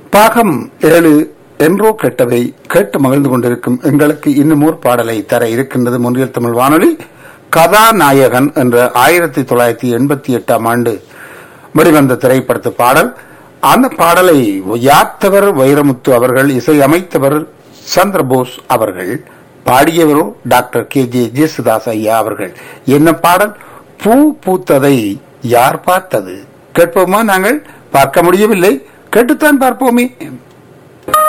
பாகம் ஏழு என்றோ கெட்டதை கேட்டு மகிழ்ந்து கொண்டிருக்கும் எங்களுக்கு இன்னும் ஒரு பாடலை தர இருக்கின்றது முன்னில் தமிழ் வானொலி கதாநாயகன் என்ற ஆயிரத்தி தொள்ளாயிரத்தி எண்பத்தி எட்டாம் ஆண்டு வெளிவந்த திரைப்படத்து பாடல் அந்த பாடலை யாத்தவர் வைரமுத்து அவர்கள் இசையமைத்தவர் சந்திரபோஸ் அவர்கள் பாடியவரோ டாக்டர் கே ஜே ஜேசுதாஸ் ஐயா அவர்கள் என்ன பாடல் பூ பூத்ததை யார் பார்த்தது கேட்போமா நாங்கள் பார்க்க முடியவில்லை கேட்டுத்தான் பார்ப்போமே